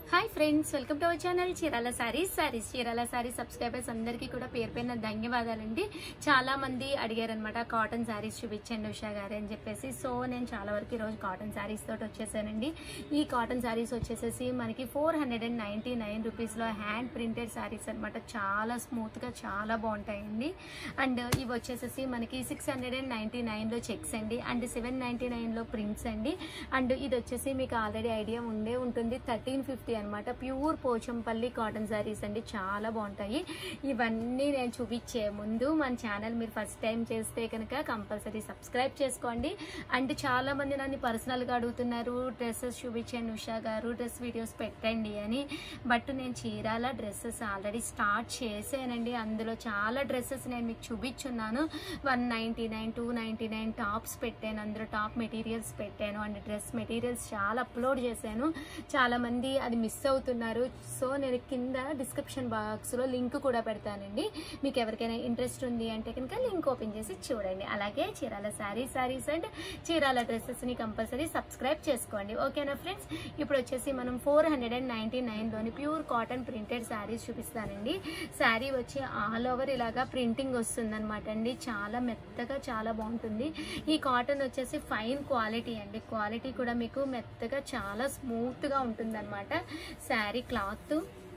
hi friends welcome to our channel Chirala sarees sarees Chirala sarees subscribers అందరికీ కూడా పేరు పైన ధన్యవాదాలండి చాలా మంది అడిగారనమాట కాటన్ సారీస్ చూపించండి ఉషా గారు అని చెప్పేసి సో నేను చాలా వరకు ఈరోజు కాటన్ సారీస్ తోటి వచ్చేసానండి ఈ కాటన్ సారీస్ వచ్చేసేసి మనకి four hundred and ninety nine రూపీస్లో హ్యాండ్ ప్రింటెడ్ సారీస్ అనమాట చాలా స్మూత్గా చాలా బాగుంటాయండి అండ్ ఇవి వచ్చేసేసి మనకి సిక్స్ హండ్రెడ్ అండ్ నైంటీ నైన్లో చెక్స్ అండి అండ్ సెవెన్ నైంటీ నైన్లో ప్రింట్స్ అండి అండ్ ఇది వచ్చేసి మీకు ఆల్రెడీ ఐడియా ఉండే ఉంటుంది థర్టీన్ ఫిఫ్టీ అనమాట ప్యూర్ పోచంపల్లి కాటన్ సారీస్ అండి చాలా బాగుంటాయి ఇవన్నీ నేను చూపించే ముందు మన ఛానల్ మీరు ఫస్ట్ టైం చేస్తే కనుక కంపల్సరీ సబ్స్క్రైబ్ చేసుకోండి అండ్ చాలా మంది నన్ను పర్సనల్గా అడుగుతున్నారు డ్రెస్సెస్ చూపించండి ఉషా గారు డ్రెస్ వీడియోస్ పెట్టండి అని బట్ నేను చీరాల డ్రెస్సెస్ ఆల్రెడీ స్టార్ట్ చేసానండి అందులో చాలా డ్రెస్సెస్ నేను మీకు చూపించున్నాను one ninety nine two ninety nine tops పెట్టాను అందులో టాప్ మెటీరియల్స్ పెట్టాను అండ్ డ్రెస్ మెటీరియల్స్ చాలా అప్లోడ్ చేశాను చాలా మంది అది మిస్ అవుతున్నారు సో నేను కింద డిస్క్రిప్షన్ బాక్స్లో లింక్ కూడా పెడతానండి మీకు ఎవరికైనా ఇంట్రెస్ట్ ఉంది అంటే కనుక లింక్ ఓపెన్ చేసి చూడండి అలాగే Chirala sarees sarees and Chirala డ్రెస్సెస్ని కంపల్సరీ సబ్స్క్రైబ్ చేసుకోండి ఓకేనా ఫ్రెండ్స్ ఇప్పుడు వచ్చేసి మనం ఫోర్ హండ్రెడ్ అండ్ నైంటీ నైన్లోని ప్యూర్ కాటన్ ప్రింటెడ్ శారీస్ చూపిస్తానండి శారీ వచ్చి ఆల్ ఓవర్ ఇలాగా ప్రింటింగ్ వస్తుందన్నమాట అండి చాలా మెత్తగా చాలా బాగుంటుంది ఈ కాటన్ వచ్చేసి ఫైన్ క్వాలిటీ అండి క్వాలిటీ కూడా మీకు మెత్తగా చాలా స్మూత్గా ఉంటుందన్నమాట శారీ క్లాత్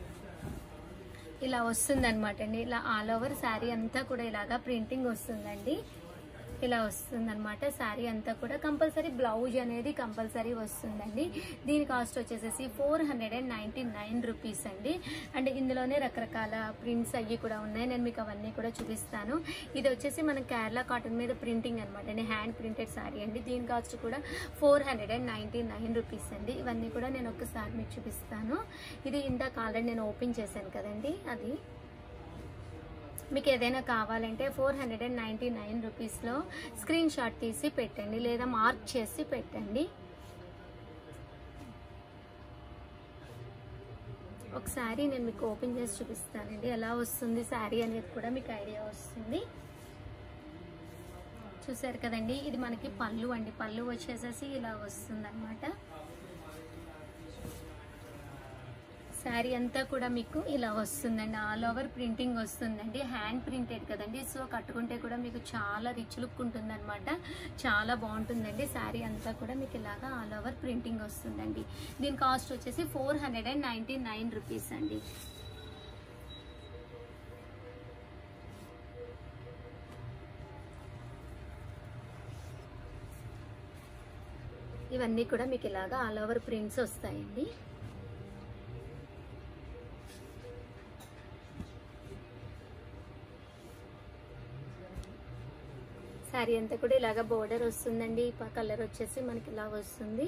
ఇలా వస్తుందన్నమాట అండి ఇలా ఆల్ ఓవర్ శారీ అంతా కూడా ఇలాగా ప్రింటింగ్ వస్తుందండి ఇలా వస్తుందన్నమాట శారీ అంతా కూడా కంపల్సరీ బ్లౌజ్ అనేది కంపల్సరీ వస్తుందండి దీని కాస్ట్ వచ్చేసేసి four hundred and ninety nine rupees అండి అండ్ ఇందులోనే రకరకాల ప్రింట్స్ అవి కూడా ఉన్నాయి నేను మీకు అవన్నీ కూడా చూపిస్తాను ఇది వచ్చేసి మన కేరళ కాటన్ మీద ప్రింటింగ్ అనమాట అండి హ్యాండ్ ప్రింటెడ్ శారీ అండి దీని కాస్ట్ కూడా four hundred and ninety nine rupees అండి ఇవన్నీ కూడా నేను ఒక్కసారి మీకు చూపిస్తాను ఇది ఇందాక ఆల్రెడీ నేను ఓపెన్ చేశాను కదండి అది మీకు ఏదైనా కావాలంటే four hundred and ninety nine రూపీస్లో స్క్రీన్ షాట్ తీసి పెట్టండి లేదా మార్క్ చేసి పెట్టండి ఒకసారి నేను మీకు ఓపెన్ చేసి చూపిస్తానండి ఎలా వస్తుంది శారీ అనేది కూడా మీకు ఐడియా వస్తుంది చూసారు కదండి ఇది మనకి పళ్ళు అండి పళ్ళు వచ్చేసేసి ఇలా వస్తుంది శారీ అంతా కూడా మీకు ఇలా వస్తుందండి ఆల్ ఓవర్ ప్రింటింగ్ వస్తుందండి హ్యాండ్ ప్రింటెడ్ కదండి సో కట్టుకుంటే కూడా మీకు చాలా రిచ్ లుక్ ఉంటుంది అనమాట చాలా బాగుంటుందండి శారీ అంతా కూడా మీకు ఇలాగా ఆల్ ఓవర్ ప్రింటింగ్ వస్తుందండి దీని కాస్ట్ వచ్చేసి four hundred and ninety nine rupees అండి ఇవన్నీ కూడా మీకు ఇలాగా ఆల్ ఓవర్ ప్రింట్స్ వస్తాయండి శారీ అంతా కూడా ఇలాగ బోర్డర్ వస్తుందండి కలర్ వచ్చేసి మనకి ఇలా వస్తుంది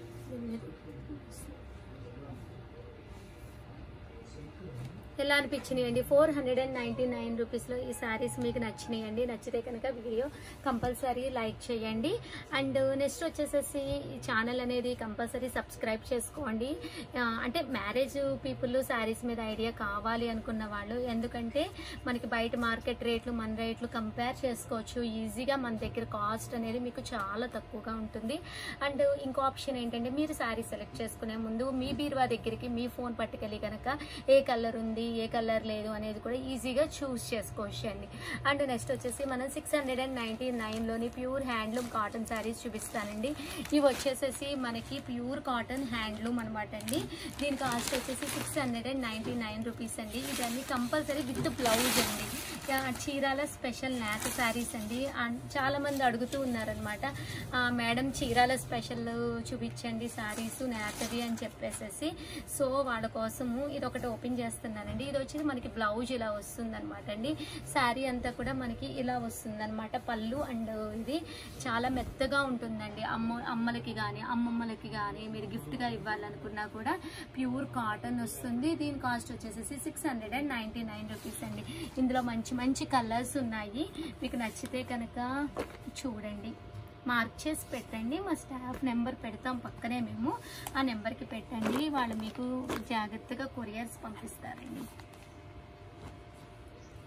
ఎలా అనిపించినాయి అండి four hundred and ninety nine రూపీస్లో ఈ శారీస్ మీకు నచ్చినాయి అండి నచ్చితే కనుక వీడియో కంపల్సరీ లైక్ చేయండి అండ్ నెక్స్ట్ వచ్చేసేసి ఈ ఛానల్ అనేది కంపల్సరీ సబ్స్క్రైబ్ చేసుకోండి ఆ, అంటే మ్యారేజ్ పీపుల్ శారీస్ మీద ఐడియా కావాలి అనుకున్న వాళ్ళు ఎందుకంటే మనకి బయట మార్కెట్ రేట్లు మన రేట్లు కంపేర్ చేసుకోవచ్చు ఈజీగా మన దగ్గర కాస్ట్ అనేది మీకు చాలా తక్కువగా ఉంటుంది అండ్ ఇంకో ఆప్షన్ ఏంటంటే మీరు శారీ సెలెక్ట్ చేసుకునే ముందు మీ బీరువా దగ్గరికి మీ ఫోన్ పట్టుకెళ్ళి కనుక ఏ కలర్ ఉంది ఏ కలర్ లేదు అనేది కూడా ఈజీగా చూస్ చేసుకోవచ్చు అండి అండ్ నెక్స్ట్ వచ్చేసి మనం సిక్స్ హండ్రెడ్ అండ్ నైంటీ నైన్లోని ప్యూర్ హ్యాండ్లూమ్ కాటన్ శారీస్ చూపిస్తానండి ఇవి వచ్చేసేసి మనకి ప్యూర్ కాటన్ హ్యాండ్లూమ్ అనమాట అండి దీని కాస్ట్ వచ్చేసి six hundred and ninety nine rupees అండి ఇవన్నీ కంపల్సరీ విత్ బ్లౌజ్ అండి యా, చీరాల స్పెషల్ నేత శారీస్ అండి అండ్ చాలా మంది అడుగుతూ ఉన్నారనమాట మేడం చీరాల స్పెషల్ చూపించండి శారీస్ నేతది అని చెప్పేసేసి సో వాళ్ళ కోసము ఇది ఒకటి ఓపెన్ చేస్తున్నానండి ఇది వచ్చేసి మనకి బ్లౌజ్ ఇలా వస్తుంది అనమాట అండి శారీ అంతా కూడా మనకి ఇలా వస్తుంది అనమాట పళ్ళు అండ్ ఇది చాలా మెత్తగా ఉంటుందండి అమ్మ అమ్మలకి కానీ అమ్మమ్మలకి కానీ మీరు గిఫ్ట్గా ఇవ్వాలనుకున్నా కూడా ప్యూర్ కాటన్ వస్తుంది దీని కాస్ట్ వచ్చేసేసి six hundred and ninety nine rupees అండి ఇందులో మంచి మంచి కలర్స్ ఉన్నాయి మీకు నచ్చితే కనుక చూడండి మార్క్ చేసి పెట్టండి మా స్టాఫ్ నెంబర్ పెడతాం పక్కనే మేము ఆ నెంబర్కి పెట్టండి వాళ్ళు మీకు జాగ్రత్తగా కొరియర్స్ పంపిస్తారండి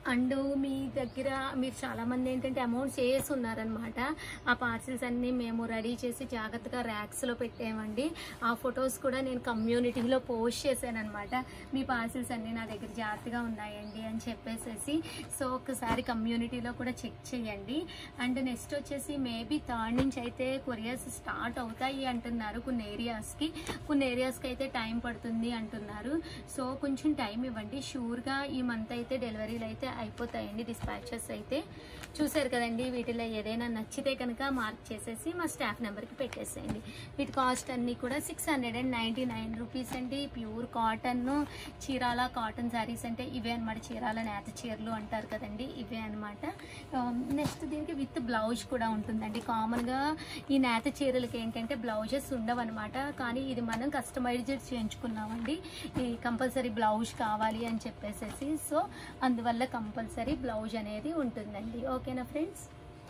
అండ్ మీ దగ్గర మీరు చాలా మంది ఏంటంటే అమౌంట్స్ వేసి ఉన్నారనమాట ఆ పార్సిల్స్ అన్ని మేము రెడీ చేసి జాగ్రత్తగా ర్యాక్స్ లో పెట్టామండి ఆ ఫొటోస్ కూడా నేను కమ్యూనిటీలో పోస్ట్ చేశాను అనమాట మీ పార్సిల్స్ అన్ని నా దగ్గర జాగ్రత్తగా ఉన్నాయండి అని చెప్పేసేసి సో ఒకసారి కమ్యూనిటీలో కూడా చెక్ చేయండి అండ్ నెక్స్ట్ వచ్చేసి మేబీ థర్డ్ నుంచి అయితే కొరియర్స్ స్టార్ట్ అవుతాయి అంటున్నారు కొన్ని ఏరియాస్కి కొన్ని ఏరియాస్కి అయితే టైం పడుతుంది అంటున్నారు సో కొంచెం టైం ఇవ్వండి షూర్గా ఈ మంత్ అయితే డెలివరీలు అయితే అయిపోతాయండి డిస్పాచెస్ అయితే చూసారు కదండి వీటిలో ఏదైనా నచ్చితే కనుక మార్క్ చేసేసి మా స్టాఫ్ నెంబర్కి పెట్టేసేయండి వీటి కాస్ట్ అన్నీ కూడా six hundred and ninety nine rupees అండి pure cotton Chirala cotton sarees అంటే ఇవే అనమాట చీరాల నేత చీరలు అంటారు కదండి ఇవే అనమాట నెక్స్ట్ దీనికి విత్ బ్లౌజ్ కూడా ఉంటుందండి కామన్గా ఈ నేత చీరలకి ఏంటంటే బ్లౌజెస్ ఉండవు అనమాట కానీ ఇది మనం కస్టమైజ్డ్ చేయించుకున్నామండి ఈ కంపల్సరీ బ్లౌజ్ కావాలి అని చెప్పేసేసి సో అందువల్ల కంపల్సరీ బ్లౌజ్ అనేది ఉంటుందండి ఓకేనా ఫ్రెండ్స్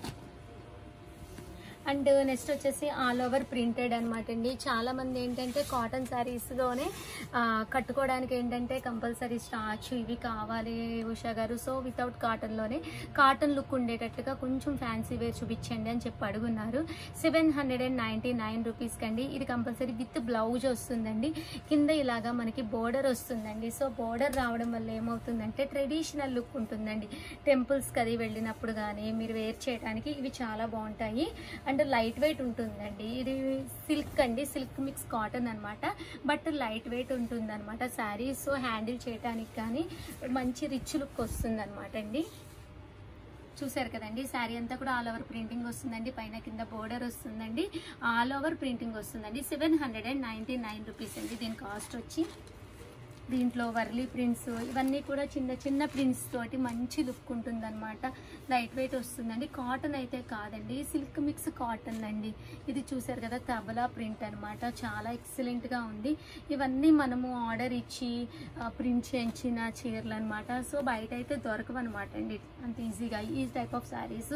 అండ్ నెక్స్ట్ వచ్చేసి ఆల్ ఓవర్ ప్రింటెడ్ అనమాట అండి చాలా మంది ఏంటంటే కాటన్ శారీస్లోనే కట్టుకోవడానికి ఏంటంటే కంపల్సరీ స్టార్చ్ ఇవి కావాలి ఉషా గారు సో వితౌట్ కాటన్లోనే కాటన్ లుక్ ఉండేటట్టుగా కొంచెం ఫ్యాన్సీ వేర్ చూపించండి అని చెప్పి అడుగున్నారు seven hundred and ninety nine రూపీస్కి అండి ఇది కంపల్సరీ విత్ బ్లౌజ్ వస్తుందండి కింద ఇలాగా మనకి బోర్డర్ వస్తుందండి సో బోర్డర్ రావడం వల్ల ఏమవుతుందంటే ట్రెడిషనల్ లుక్ ఉంటుందండి టెంపుల్స్కి అది వెళ్ళినప్పుడు కానీ మీరు వేర్ చేయడానికి ఇవి చాలా బాగుంటాయి అండ్ లైట్ వెయిట్ ఉంటుందండి ఇది సిల్క్ అండి సిల్క్ మిక్స్ కాటన్ అన్నమాట బట్ లైట్ వెయిట్ ఉంటుంది అనమాట శారీ సో హ్యాండిల్ చేయడానికి కానీ మంచి రిచ్ లుక్ వస్తుంది అనమాట అండి చూసారు కదండి శారీ అంతా కూడా ఆల్ ఓవర్ ప్రింటింగ్ వస్తుందండి పైన కింద బోర్డర్ వస్తుందండి ఆల్ ఓవర్ ప్రింటింగ్ వస్తుందండి seven hundred and ninety nine rupees అండి దీని కాస్ట్ వచ్చి దీంట్లో వర్లీ ప్రింట్స్ ఇవన్నీ కూడా చిన్న చిన్న ప్రింట్స్ తోటి మంచి లుక్ ఉంటుందన్నమాట లైట్ వెయిట్ వస్తుందండి కాటన్ అయితే కాదండి సిల్క్ మిక్స్ కాటన్ అండి ఇది చూసారు కదా తబలా ప్రింట్ అనమాట చాలా ఎక్సలెంట్గా ఉంది ఇవన్నీ మనము ఆర్డర్ ఇచ్చి ప్రింట్ చేయించిన చీరలు అనమాట సో బయట అయితే దొరకవు అనమాట అండి అంత ఈజీగా ఈ టైప్ ఆఫ్ శారీస్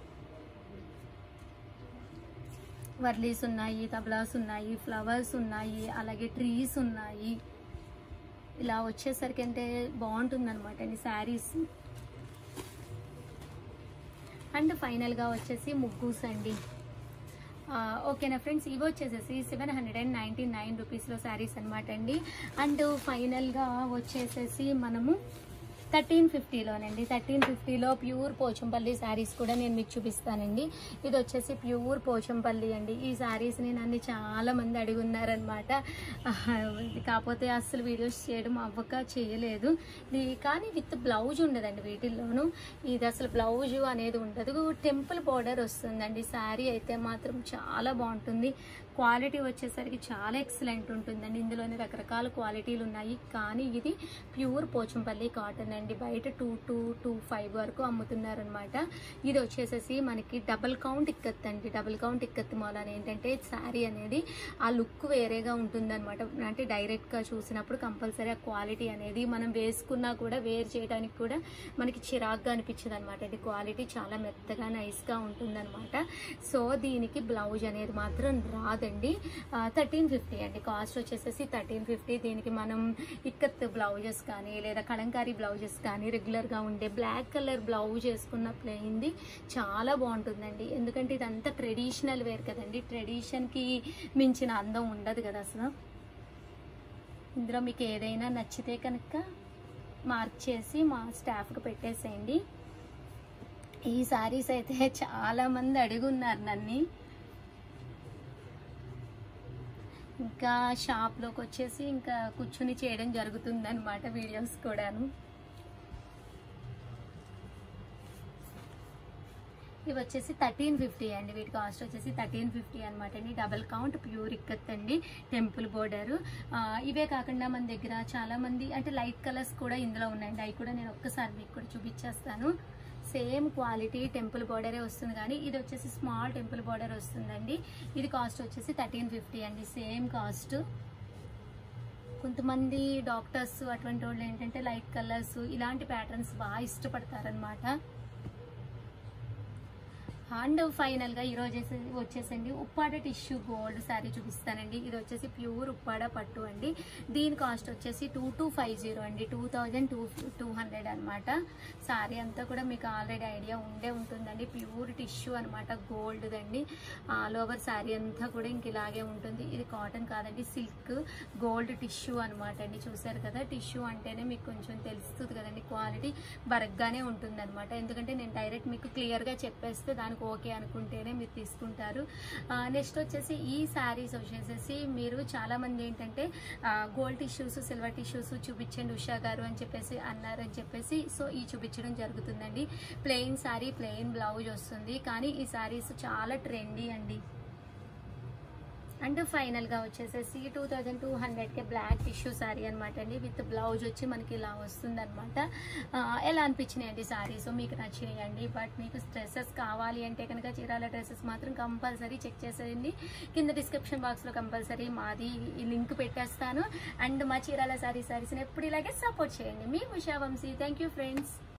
వర్లీస్ ఉన్నాయి తబలాస్ ఉన్నాయి ఫ్లవర్స్ ఉన్నాయి అలాగే ట్రీస్ ఉన్నాయి ఇలా వచ్చేసరికి అంటే బాగుంటుంది అనమాట అండి శారీస్ అండ్ ఫైనల్గా వచ్చేసి ముగ్గుస్ అండి ఆ, ఓకేనా ఫ్రెండ్స్ ఇవి వచ్చేసేసి seven hundred and ninety nine రూపీస్లో శారీస్ అనమాట అండి అండ్ ఫైనల్గా వచ్చేసేసి మనము థర్టీన్ ఫిఫ్టీలోనండి థర్టీన్ ఫిఫ్టీలో ప్యూర్ పోచంపల్లి శారీస్ కూడా నేను మీకు చూపిస్తానండి ఇది వచ్చేసి ప్యూర్ పోచంపల్లి అండి ఈ శారీస్ని నన్ను చాలా మంది అడిగి ఉన్నారనమాట కాకపోతే అస్సలు వీడియోస్ చేయడం అవ్వక చేయలేదు ఇది కానీ విత్ బ్లౌజ్ ఉండదండి వీటిల్లోనూ ఇది అసలు బ్లౌజ్ అనేది ఉండదు టెంపుల్ బోర్డర్ వస్తుందండి శారీ అయితే మాత్రం చాలా బాగుంటుంది క్వాలిటీ వచ్చేసరికి చాలా ఎక్సలెంట్ ఉంటుందండి ఇందులోనే రకరకాల క్వాలిటీలు ఉన్నాయి కానీ ఇది ప్యూర్ పోచంపల్లి కాటన్ అండి బయట టూ టూ టూ ఫైవ్ వరకు అమ్ముతున్నారనమాట ఇది వచ్చేసేసి మనకి డబల్ కౌంట్ ఇక్కత్ అండి డబుల్ కౌంట్ ఇక్కత్ మూలాన ఏంటంటే శారీ అనేది ఆ లుక్ వేరేగా ఉంటుందన్నమాట అంటే డైరెక్ట్గా చూసినప్పుడు కంపల్సరీ ఆ క్వాలిటీ అనేది మనం వేసుకున్నా కూడా వేర్ చేయడానికి కూడా మనకి చిరాగ్గా అనిపించదు అనమాట అండి క్వాలిటీ చాలా మెత్తగా నైస్గా ఉంటుందన్నమాట సో దీనికి బ్లౌజ్ అనేది మాత్రం రాదండి థర్టీన్ ఫిఫ్టీ అండి కాస్ట్ వచ్చేసేసి థర్టీన్ ఫిఫ్టీ దీనికి మనం ఇక్కత్ బ్లౌజెస్ కానీ లేదా కలంకారీ బ్లౌజెస్ కానీ రెగ్యులర్గా ఉండే బ్లాక్ కలర్ బ్లౌజ్ వేసుకున్న ప్లెయిన్ది చాలా బాగుంటుందండి ఎందుకంటే ఇదంతా ట్రెడిషనల్ వేర్ కదండి ట్రెడిషన్కి మించిన అందం ఉండదు కదా అసలు ఇందులో మీకు ఏదైనా నచ్చితే కనుక మార్క్ చేసి మా స్టాఫ్కి పెట్టేసేయండి ఈ సారీస్ అయితే చాలా మంది అడుగున్నారు నన్ను ఇంకా షాప్లోకి వచ్చేసి ఇంకా కూర్చుని చేయడం జరుగుతుంది అనమాట వీడియోస్ కూడాను ఇవి వచ్చేసి థర్టీన్ ఫిఫ్టీ అండి వీటి కాస్ట్ వచ్చేసి థర్టీన్ ఫిఫ్టీ అనమాట అండి డబల్ కౌంట్ ప్యూర్ ఇక్కత్ అండి టెంపుల్ బోర్డర్ ఇవే కాకుండా మన దగ్గర చాలా మంది అంటే లైట్ కలర్స్ కూడా ఇందులో ఉన్నాయండి అవి కూడా నేను ఒక్కసారి మీకు కూడా చూపించేస్తాను సేమ్ క్వాలిటీ టెంపుల్ బోర్డరే వస్తుంది కానీ ఇది వచ్చేసి స్మాల్ టెంపుల్ బోర్డర్ వస్తుందండి ఇది కాస్ట్ వచ్చేసి థర్టీన్ ఫిఫ్టీ అండి సేమ్ కాస్ట్ కొంతమంది డాక్టర్స్ అటువంటి వాళ్ళు ఏంటంటే లైట్ కలర్స్ ఇలాంటి ప్యాటర్న్స్ బాగా ఇష్టపడతారనమాట అండ్ ఫైనల్ గా ఈరోజు వచ్చేసి- వచ్చేసండి ఉప్పాడ టిష్యూ గోల్డ్ శారీ చూపిస్తానండి ఇది వచ్చేసి ప్యూర్ ఉప్పాడ పట్టు అండి దీని కాస్ట్ వచ్చేసి టూ టూ ఫైవ్ జీరో అండి two thousand two two hundred అనమాట శారీ అంతా కూడా మీకు ఆల్రెడీ ఐడియా ఉండే ఉంటుందండి ప్యూర్ టిష్యూ అనమాట గోల్డ్ దండి ఆల్ ఓవర్ శారీ అంతా కూడా ఇంక ఇలాగే ఉంటుంది ఇది కాటన్ కాదండి సిల్క్ గోల్డ్ టిష్యూ అనమాట అండి చూసారు కదా టిష్యూ అంటేనే మీకు కొంచెం తెలుస్తుంది కదండి క్వాలిటీ బరగ్గానే ఉంటుంది అనమాట ఎందుకంటే నేను డైరెక్ట్ మీకు క్లియర్గా చెప్పేస్తే దానికి ఓకే అనుకుంటేనే మీరు తీసుకుంటారు నెక్స్ట్ వచ్చేసి ఈ శారీస్ వచ్చేసేసి మీరు చాలా మంది ఏంటంటే గోల్డ్ టిష్యూస్ సిల్వర్ టిష్యూస్ చూపించండి ఉషా గారు అని చెప్పేసి అన్నారని చెప్పేసి సో ఈ చూపించడం జరుగుతుందండి ప్లెయిన్ శారీ ప్లెయిన్ బ్లౌజ్ వస్తుంది కానీ ఈ శారీస్ చాలా ట్రెండీ అండి అండ్ ఫైనల్ గా వచ్చేసేసి టూ థౌజండ్ టూ హండ్రెడ్ కే బ్లాక్ టిష్యూ శారీ అనమాట అండి విత్ బ్లౌజ్ వచ్చి మనకి ఇలా వస్తుంది అనమాట ఎలా అనిపించినాయి అండి శారీస్ మీకు నచ్చినాయి అండి బట్ మీకు డ్రెస్సెస్ కావాలి అంటే కనుక చీరాల డ్రెస్సెస్ మాత్రం కంపల్సరీ చెక్ చేసేయండి కింద డిస్క్రిప్షన్ బాక్స్ లో కంపల్సరీ మాది ఈ లింక్ పెట్టేస్తాను అండ్ మా చీరాల శారీ శారీస్ని ఎప్పుడు ఇలాగే సపోర్ట్ చేయండి మీ Usha Vamshi thank you friends